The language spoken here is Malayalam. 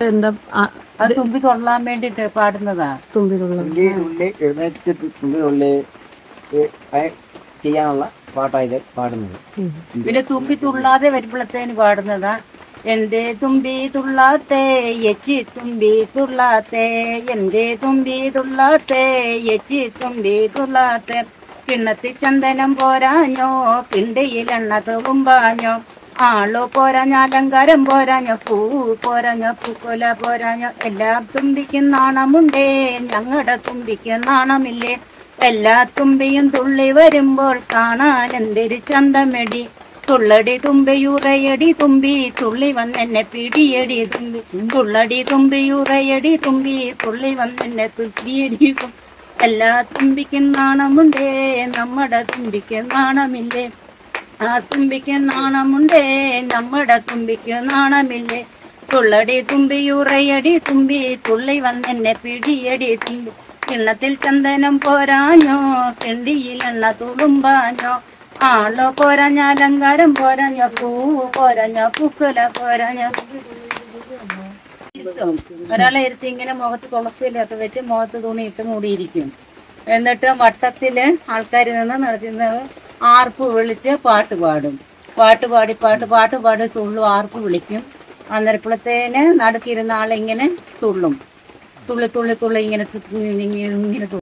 എന്താ ആ, അത് തുമ്പി തൊള്ളാൻ വേണ്ടിട്ട് പാടുന്നതാ തുമ്പിലുള്ള തുള്ളി തുള്ളി എഴുന്നേറ്റ് തുള്ളി തുള്ളി ഏ, ഏ, ചെയ്യാനുള്ള പാട്ടായത് പാടുന്നത് ഉം. പിന്നെ തുമ്പി തുള്ളാതെ വരുമ്പോഴത്തേന് പാടുന്നതാ എന്റെ തുമ്പി തുള്ളാത്തേ എച്ചി തുമ്പി തുള്ളാത്തേ എന്റെ തുമ്പി തുള്ളാത്തേ എച്ചി തുമ്പി തുള്ളാത്തേ കിണ്ണത്തി ചന്ദനം പോരാഞ്ഞോ കിണ്ടിയിലെണ്ണ തുളുമ്പാഞ്ഞോ ആളോ പോരാഞ്ഞോ അലങ്കാരം പോരാഞ്ഞോ പൂ പോരാഞ്ഞോ പൂക്കൊല പോരാഞ്ഞോ എല്ലാം തുമ്പിക്കും നാണമുണ്ടേ ഞങ്ങളുടെ തുമ്പിക്ക് നാണമില്ലേ എല്ലാ തുമ്പിയും തുള്ളി വരുമ്പോൾ കാണാൻ എന്തൊരു ചന്തമെടി തുള്ളടി തുമ്പിയുറയടി തുമ്പി തുള്ളി വന്നെന്നെ പിടിയടി തുമ്പി തുള്ളടി തുമ്പിയുറയടി തുമ്പി തുള്ളി വന്നെന്നെ പിടിയടി തുമ്പി. എല്ലാ തുമ്പിക്കും നാണമുണ്ടേ നമ്മുടെ തുമ്പിക്ക് നാണമില്ലേ ആ തുമ്പിക്ക് നാണമുണ്ടേ നമ്മുടെ തുമ്പിക്ക് നാണമില്ലേ തുള്ളടി തുമ്പിയുറയടി തുമ്പി തുള്ളി വന്നെന്നെ പിടിയടി തുമ്പി കിണ്ണത്തിൽ ചന്ദനം പോരാഞ്ഞോ കിണ്ടിയിൽ എണ്ണ തുളുമ്പാഞ്ഞോ ആളോ പോരാഞ്ഞ അലങ്കാരം പോരാഞ്ഞോ പൂ പോരാഞ്ഞോ പൂക്കുല പോരാഞ്ഞോ ഇരുത്തും ഒരാളെ ഇരുത്തി ഇങ്ങനെ മുഖത്ത് തുളസിയിലൊക്കെ വെച്ച് മുഖത്ത് തുണിയിട്ട് മൂടിയിരിക്കും എന്നിട്ട് വട്ടത്തില് ആൾക്കാർ നിന്ന് നടത്തുന്നത് ആർപ്പ് വിളിച്ച് പാട്ട് പാടും പാട്ട് പാടി പാട്ട് പാട്ട് പാടി തുള്ളും ആർപ്പ് വിളിക്കും അന്നേരപ്പോഴത്തേന് നടുക്കിരുന്ന ആളിങ്ങനെ തുള്ളും തുള്ളി തുള്ളി തുള്ളി ഇങ്ങനെ തു- ഇങ്ങനെ തുള്ളും